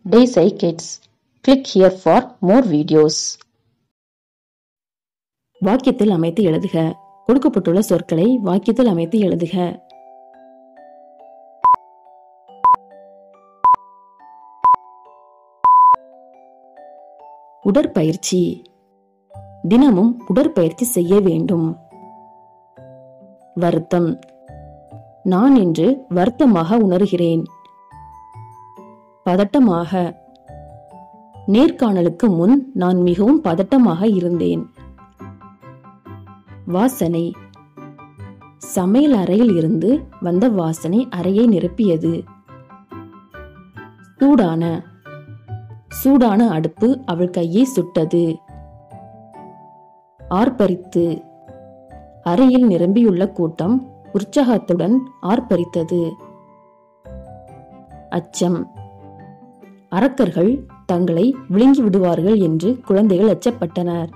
Daysai Kids. Click here for more videos. வாக்கியத்தில் அமைத்து எழுதுக கொடுக்கப்பட்டுள்ள சொற்களை வாக்கியத்தில் அமைத்து எழுதுக உடற்பயிற்சி தினமும் உடற்பயிற்சி செய்ய வேண்டும் வருத்தம் நான் இன்று வருத்தமாக உணர்கிறேன் பதட்டமாக நேர்காணலுக்கு முன் நான் மிகவும் பதட்டமாக இருந்தேன் வாசனை சமையல் அறையில் இருந்து வந்த வாசனை அறையை நிரப்பியது சூடான சூடான அடுப்பு அவள் கையை சுட்டது ஆர்ப்பரித்து அறையில் நிரம்பியுள்ள கூட்டம் உற்சாகத்துடன் ஆர்ப்பரித்தது அச்சம் அரக்கர்கள் தங்களை விழுங்கி விடுவார்கள் என்று குழந்தைகள் அச்சப்பட்டனர்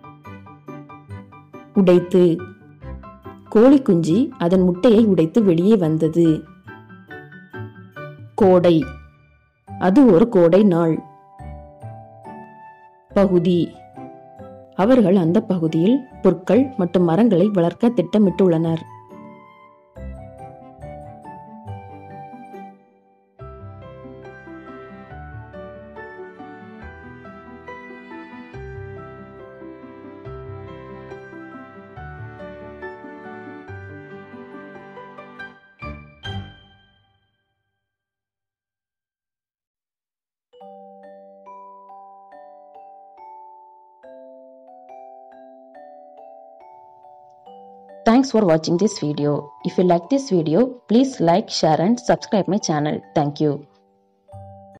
உடைத்து கோழி குஞ்சு அதன் முட்டையை உடைத்து வெளியே வந்தது கோடை அது ஒரு கோடை நாள் பகுதி அவர்கள் அந்த பகுதியில் புற்கள் மற்றும் மரங்களை வளர்க்க திட்டமிட்டுள்ளனர் Thanks for watching this video. If you like this video, please like, share and subscribe my channel. Thank you.